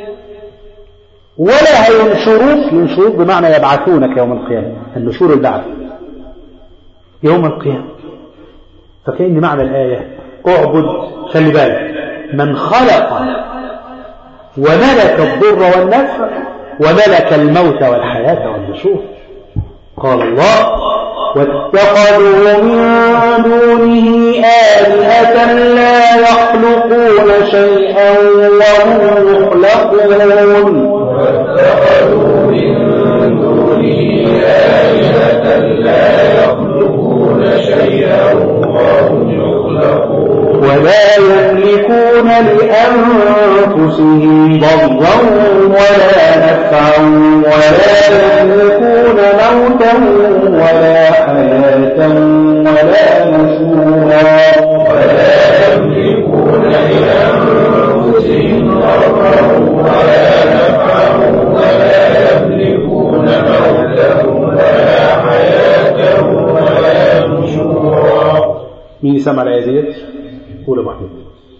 ولا هينشروك ينشروك بمعنى يبعثونك يوم القيامة النشور البعث يوم القيامة فكأن معنى الآية اعبد خلي بالك من خلق وملك الضر والنفع وملك الموت والحياة والنشور قال الله واتخذوا من دونه آلهة لا يخلقون شيئا وهم يخلقون واتخذوا من دونه آلهة لا يخلقون شيئا وهم يخلقون ولا يملكون لأنفسهم ضرا ولا نفعا ولا يملكون موتا ولا حياة ولا نشورا ولا يملكون لأنفسهم ضرا ولا نفعا ولا يملكون موتا ولا حياة ولا نشورا مين سمع الآية ديت؟ قول يا أبو أحمد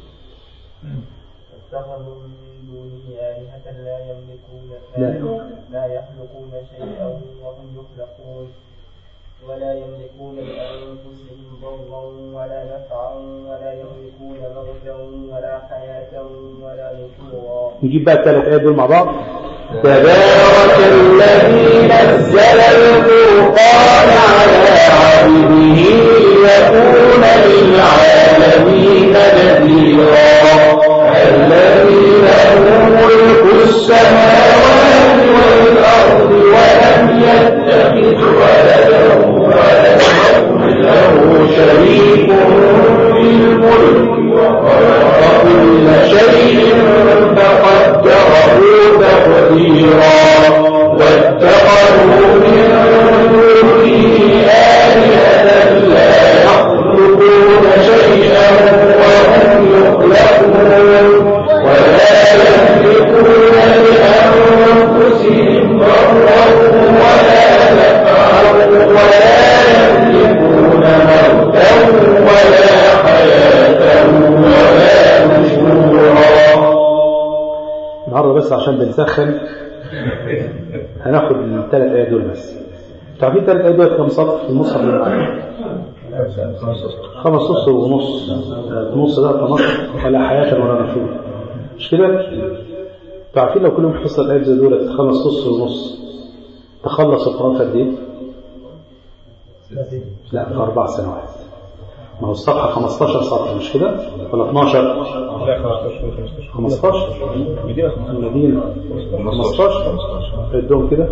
اتخذوا من دونه آلهة لا يملكون لا. لا يخلقون شيئا وهم يخلقون ولا يملكون لأنفسهم ضرا ولا نفعا ولا يملكون موتا ولا حياة ولا نشورا نجيب بقى الثلاث آيات دول مع بعض تبارك الذي نزل الفرقان على عبده ليكون للعالمين نذيرا الذي له ملك السماوات والأرض ولم يتخذ ولدا ولم يكن له شريك في الملك وخلق كل شيء فقدره تقديرا واتخذوا من دونه آلهة لا يخلقون شيئا وهم يخلقون ولا يملكون لأنفسهم ضرا ولا نفعا ولا يملكون موتا ولا حياة ولا نشورا النهارده بس عشان بنسخن هناخد الثلاث آيات دول بس انتوا عارفين الثلاث آيات دول كام سطر في المصحف اللي معانا؟ خمس سطر ونص نص ده 12 ولا حياة ولا نشور مش كده؟ انتوا عارفين لو كل يوم حفظت الآيات زي دول خمس سطر ونص تخلص القرآن في قد إيه؟ لا في أربع سنوات ما هو الصفحة 15 سطر مش كده؟ ولا 12 15 المدينة 15 ادهم كده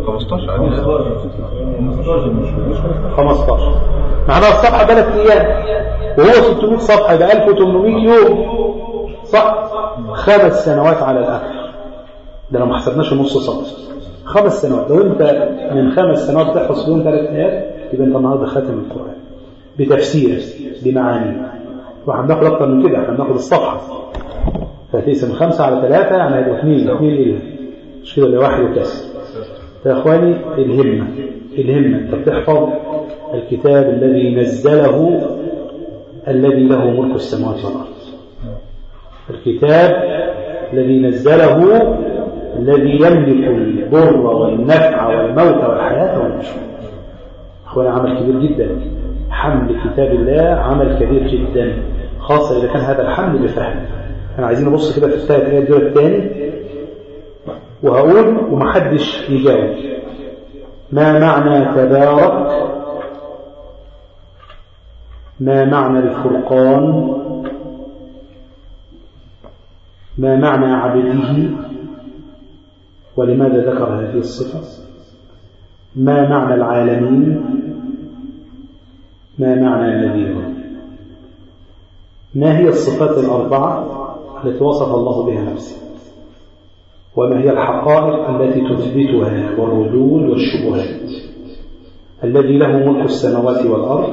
15 معناها الصفحة ثلاث أيام وهو 600 صفحة يبقى 1800 يوم صح خمس سنوات على الأكثر ده لو ما حسبناش النص سطر خمس سنوات لو أنت من خمس سنوات تحفظ فيهم ثلاث آيات يبقى أنت النهارده خاتم القرآن بتفسير بمعاني واحنا بناخد أكتر من كده احنا بناخد الصفحة فتقسم خمسة على ثلاثة يعني هيبقوا اثنين اثنين إيه مش كده اللي واحد وكسر يا إخواني الهمة الهمة أنت بتحفظ الكتاب الذي نزله الذي له ملك السماوات والأرض الكتاب الذي نزله الذي يملك الضر والنفع والموت والحياة والنشور أخواني عمل كبير جدا حمل كتاب الله عمل كبير جدا خاصة إذا كان هذا الحمل بفهم احنا عايزين نبص كده في الثلاث آيات دول الثاني وهقول ومحدش يجاوب ما معنى تبارك ما معنى الفرقان ما معنى عبده ولماذا ذكر هذه الصفة ما معنى العالمين ما معنى نذير ما هي الصفات الأربعة التي وصف الله بها نفسه وما هي الحقائق التي تثبتها والردود والشبهات الذي له ملك السماوات والأرض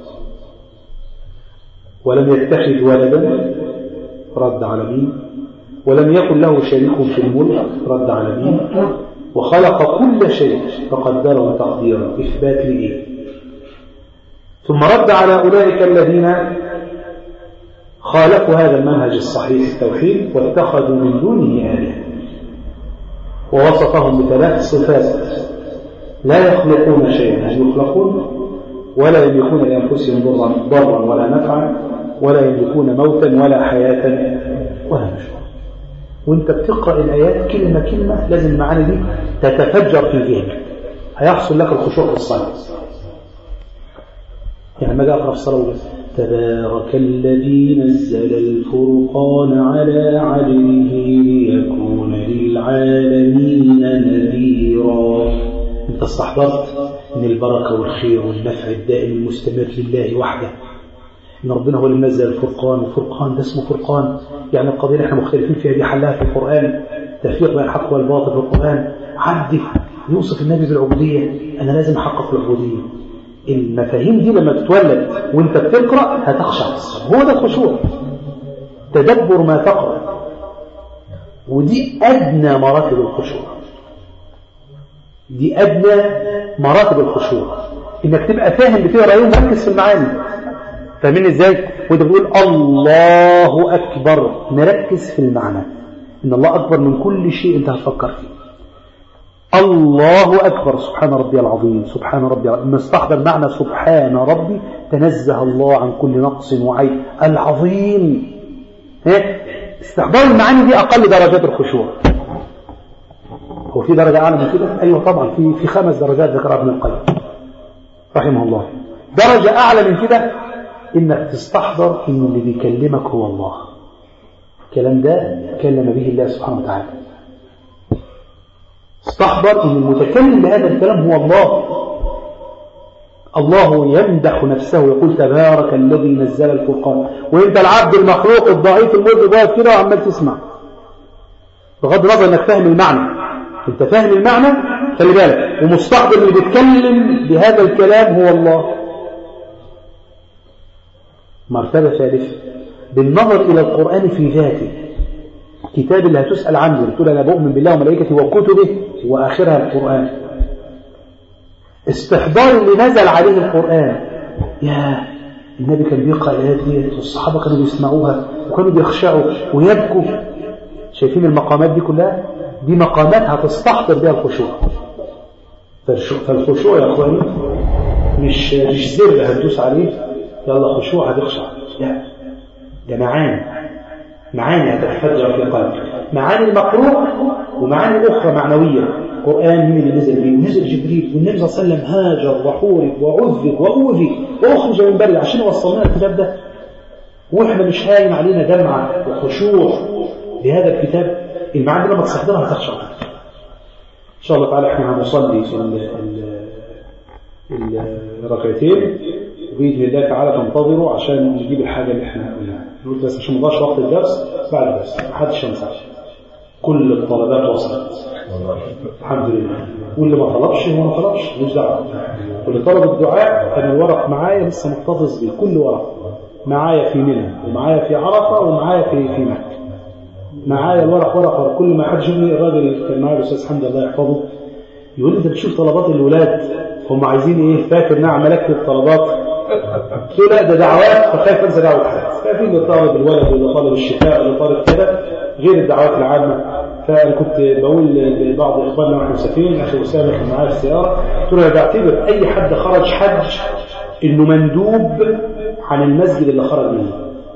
ولم يتخذ ولدا رد على مين ولم يكن له شريك في الملك رد على مين وخلق كل شيء فقدره تقديرا إثبات لإيه ثم رد على أولئك الذين خالفوا هذا المنهج الصحيح التوحيد واتخذوا من دونه آلهة ووصفهم بثلاث صفات لا يخلقون شيئا يخلقون ولا يملكون لأنفسهم ضرا ضرا ولا نفعا ولا يملكون موتا ولا حياة ولا نشورا وانت بتقرأ الآيات كلمة كلمة لازم المعاني دي تتفجر في ذهنك هيحصل لك الخشوع في الصلاة يعني ما جاء أقرأ في الصلاة تبارك الذي نزل الفرقان على عبده ليكون للعالمين نذيرا انت استحضرت ان البركة والخير والنفع الدائم المستمر لله وحده ان ربنا هو اللي نزل الفرقان والفرقان ده اسمه فرقان يعني القضيه اللي احنا مختلفين فيها دي حلها في القران تفريق بين الحق والباطل في القران عدي يوصف النبي بالعبوديه انا لازم احقق العبوديه المفاهيم دي لما تتولد وانت بتقرا هتخشع هو ده الخشوع تدبر ما تقرا ودي ادنى مراتب الخشوع دي ادنى مراتب الخشوع انك تبقى فاهم بتقرا ايه ومركز في المعاني فاهمين ازاي وانت بتقول الله اكبر نركز في المعنى ان الله اكبر من كل شيء انت هتفكر فيه الله أكبر سبحان ربي العظيم سبحان ربي العظيم استحضر معنى سبحان ربي تنزه الله عن كل نقص وعيب العظيم استحضار المعاني دي أقل درجات الخشوع هو في درجة أعلى من كده؟ أيوة طبعا في في خمس درجات ذكرها ابن القيم رحمه الله درجة أعلى من كده إنك تستحضر إن اللي بيكلمك هو الله الكلام ده كلم به الله سبحانه وتعالى استحضر أن المتكلم بهذا الكلام هو الله الله يمدح نفسه ويقول تبارك الذي نزل الفرقان وانت العبد المخلوق الضعيف المذنب واقف كده وعمال تسمع بغض النظر انك فاهم المعنى انت فاهم المعنى خلي بالك ومستحضر اللي بيتكلم بهذا الكلام هو الله مرتبة ثالثة بالنظر إلى القرآن في ذاته كتاب اللي هتسأل عنه بتقول أنا بؤمن بالله وملائكته وكتبه وآخرها القرآن استحضار اللي نزل عليه القرآن يا النبي كان بيقرأ الآيات دي والصحابة كانوا بيسمعوها وكانوا بيخشعوا ويبكوا شايفين المقامات دي كلها دي مقامات هتستحضر بها الخشوع فالخشوع يا اخواني مش مش زر هتدوس عليه يلا خشوع هتخشع لا ده معاني معاني هتتفجر في قلبك معاني المقروء ومعاني أخرى معنوية قرآن مين اللي نزل بيه نزل جبريل والنبي صلى الله عليه وسلم هاجر وحورب وعذب وأوذي وأخرج من بلد عشان وصلنا الكتاب ده وإحنا مش هاين علينا دمعة وخشوع بهذا الكتاب المعاني لما تستحضرها هتخشع إن شاء الله تعالى إحنا هنصلي في الركعتين وبإذن الله تعالى تنتظروا عشان نجيب الحاجة اللي احنا قلناها نقول بس عشان ما وقت الدرس بعد الدرس ما حدش ينسى كل الطلبات وصلت الحمد لله واللي ما طلبش هو ما طلبش مش دعوه واللي طلب الدعاء انا الورق معايا لسه محتفظ بيه كل ورق معايا في منى ومعايا في عرفه ومعايا في في مكه معايا الورق ورق ورق كل ما حد يشوفني الراجل كان معايا الاستاذ حمد الله يحفظه يقول لي انت بتشوف طلبات الولاد هم عايزين ايه فاكر ان اعمل اكتب طلبات قلت له لا ده دعوات فخايف انسى دعوه حد ففي اللي طالب الولد واللي طالب الشفاء واللي طالب كده غير الدعوات العامه فانا كنت بقول لبعض اخواننا واحنا مسافرين اخي اسامه كان معايا في السياره قلت له انا بعتبر اي حد خرج حج انه مندوب عن المسجد اللي خرج منه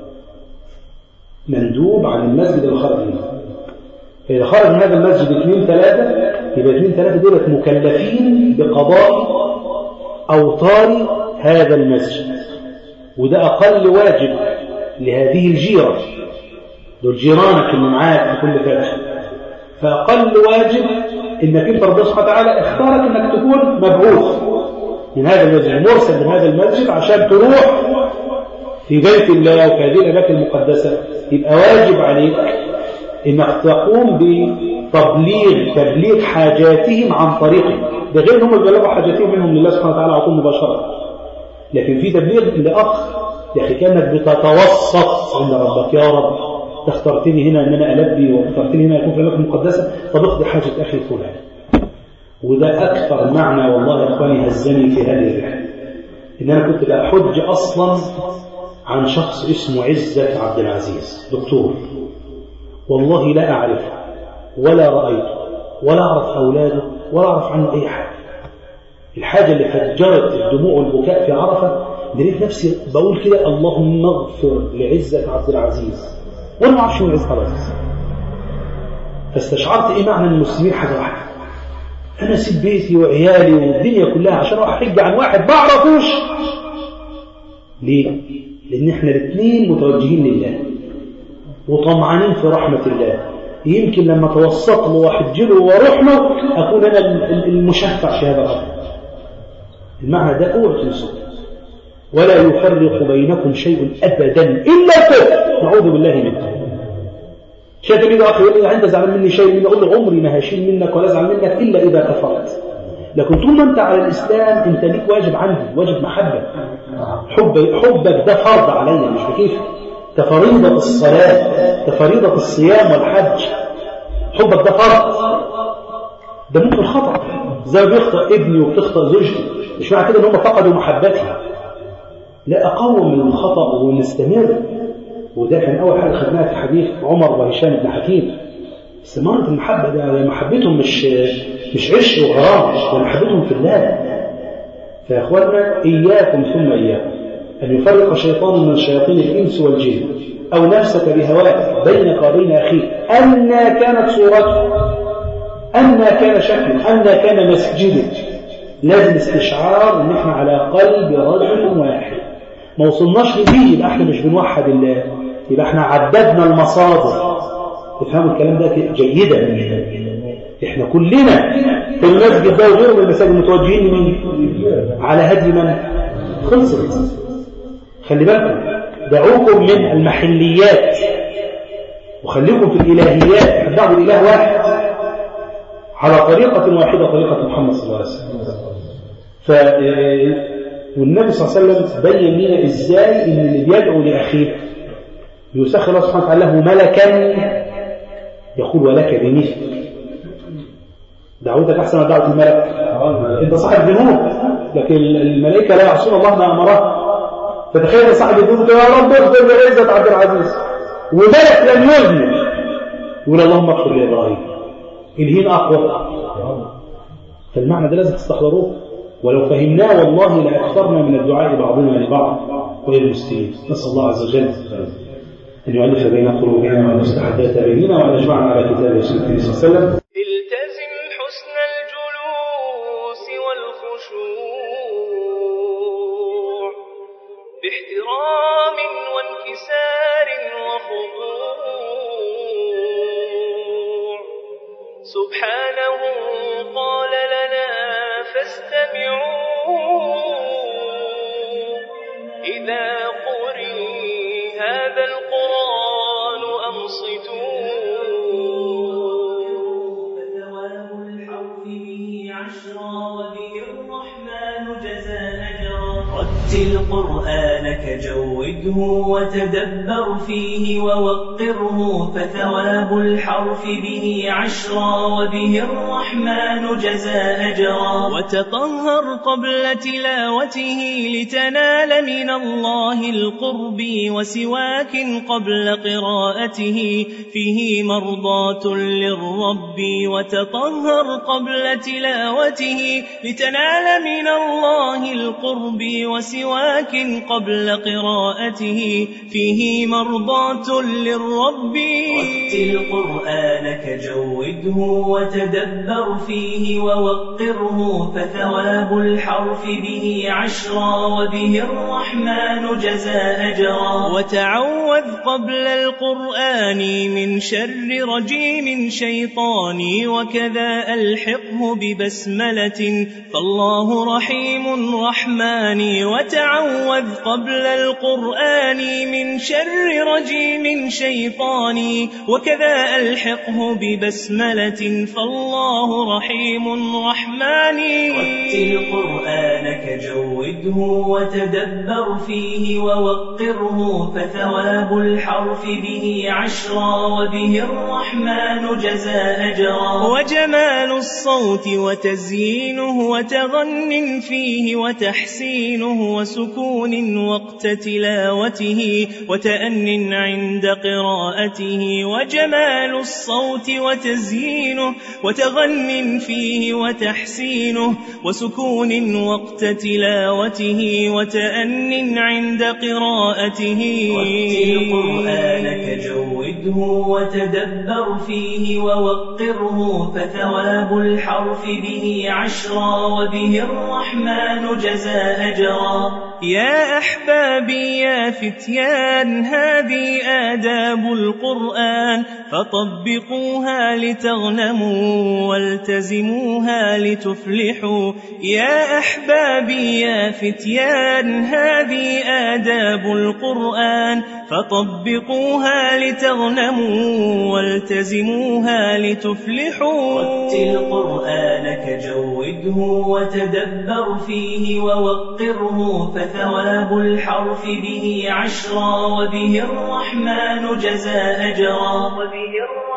مندوب عن المسجد اللي خرج منه فإذا خرج من هذا المسجد اثنين ثلاثة يبقى اثنين ثلاثة دولت مكلفين بقضاء أوطار هذا المسجد وده أقل واجب لهذه الجيرة دول جيرانك اللي معاك في كل فاتح فأقل واجب إنك أنت ربنا سبحانه وتعالى اختارك إنك تكون مبعوث من هذا المسجد مرسل من هذا المسجد عشان تروح في بيت الله وفي هذه الأماكن المقدسة يبقى واجب عليك إنك تقوم بتبليغ تبليغ حاجاتهم عن طريقك ده غير إنهم بيبلغوا حاجاتهم منهم لله سبحانه وتعالى على طول مباشرة لكن في تبليغ لأخ يا أخي كأنك بتتوسط عند ربك يا رب اخترتني هنا ان انا البي واخترتني هنا اكون في الاماكن المقدسه طب اقضي حاجه اخي فلان وده اكثر معنى والله يا اخواني هزني في هذه الرحله ان انا كنت بحج اصلا عن شخص اسمه عزت عبد العزيز دكتور والله لا اعرفه ولا رايته ولا اعرف اولاده ولا اعرف عنه اي حاجه الحاجه اللي فجرت الدموع والبكاء في عرفه لقيت نفسي بقول كده اللهم اغفر لعزه عبد العزيز وانا ما اعرفش مين عزت عبد العزيز فاستشعرت ايه معنى المسلمين حاجه واحده انا اسيب بيتي وعيالي والدنيا كلها عشان اروح احج عن واحد ما اعرفوش ليه لان احنا الاثنين متوجهين لله وطمعانين في رحمه الله يمكن لما توسط له واحج له واروح له اكون انا المشفع في هذا الامر المعنى ده اوعى تنسوا ولا يفرق بينكم شيء ابدا الا الكفر نعوذ بالله منه شايف كده اخي يقول لي انت زعلان مني شيء مني اقول له عمري ما هشيل منك ولا ازعل منك الا اذا كفرت لكن طول ما انت على الاسلام انت ليك واجب عندي واجب محبه حب حبك ده فرض عليا مش بكيف كفريضه الصلاه كفريضه الصيام والحج حبك ده فرض ده ممكن خطا زي ما بيخطا ابني وبتخطا زوجتي مش معنى كده ان هم فقدوا محبتي لا اقوم من الخطا ونستمر وده كان أول حاجة خدناها في حديث عمر وهشام بن حكيم استمرت المحبة ده محبتهم مش مش عشق وغرام ده محبتهم في الله فيا إخواننا إياكم ثم إياكم أن يفرق شيطان من شياطين الإنس والجن أو نفسك بهواك بينك وبين أخيك أنا كانت صورته أنا كان شكله أنا كان مسجدك لازم استشعار ان احنا على قلب رجل واحد ما وصلناش لدي يبقى احنا مش بنوحد الله يبقى احنا عددنا المصادر تفهموا الكلام ده جيدا احنا كلنا في المسجد ده وغيره من المساجد متوجهين لمين على هدي من خلصت خلي بالكم دعوكم من المحليات وخليكم في الالهيات تدعوا الاله واحد على طريقة واحدة طريقة محمد صلى الله عليه وسلم ف والنبي صلى الله عليه وسلم بين لنا ازاي ان اللي بيدعو لاخيه يسخر الله سبحانه وتعالى له ملكا يقول ولك بمثل دعوتك احسن من دعوه الملك انت صاحب ذنوب لكن الملائكه لا يعصون الله ما امرهم فتخيل صاحب الذنوب يا رب اغفر لعزه عبد العزيز وملك لم يذنب يقول اللهم اغفر لابراهيم الهين اقوى فالمعنى ده لازم تستحضروه ولو فهمناه والله لاكثرنا من الدعاء بعضنا لبعض وللمسلمين نسال الله عز وجل أن يؤلف بين قلوبنا ويصلح ذات بيننا وأن يجمعنا على كتابه وسنة النبي صلى الله عليه وسلم التزم حسن الجلوس والخشوع باحترام وانكسار وخضوع سبحانه قال لنا فاستمعوا إذا قرئ هذا القرآن أنصتوا ثواب الحرف به عشرا وبه الرحمن جزى أجرا رتل قرآنك جوده وتدبر فيه ووقره فثواب الحرف به عشرا وبه الرحمن جزى أجرا وتطهر قبل تلاوته لتنال من الله القرب وسواك قبل قراءته فيه مرضاة للرب وتطهر قبل تلاوته لتنال من الله القرب وسواك قبل قراءته فيه مرضاة للرب رتل قرآنك جوده وتدبر فيه ووقره فثواب الحرف به عشرا وبه الرحمن جزى أجرا وتعوذ قبل القرآن من شر رجيم شيطاني وكذا ألحقه ببسملة فالله رحيم رحمن وت وتعوذ قبل القرآن من شر رجيم شيطاني وكذا ألحقه ببسملة فالله رحيم رحماني رتل قرآنك جوده وتدبر فيه ووقره فثواب الحرف به عشرا وبه الرحمن جزى أجرا وجمال الصوت وتزيينه وتغن فيه وتحسينه وسكون وقت تلاوته وتأن عند قراءته وجمال الصوت وتزيينه وتغن فيه وتحسينه وسكون وقت تلاوته وتأن عند قراءته رتل قرآنك جوده وتدبر فيه ووقره فثواب الحرف به عشرا وبه الرحمن جزى أجرا يا أحبابي يا فتيان هذه آداب القرآن فطبقوها لتغنموا والتزموها لتفلحوا يا أحبابي يا فتيان هذه آداب القرآن فطبقوها لتغنموا والتزموها لتفلحوا رتل قرآنك جوده وتدبر فيه ووقره فثواب الحرف به عشرا وبه الرحمن جزى أجرا وبه الرحمن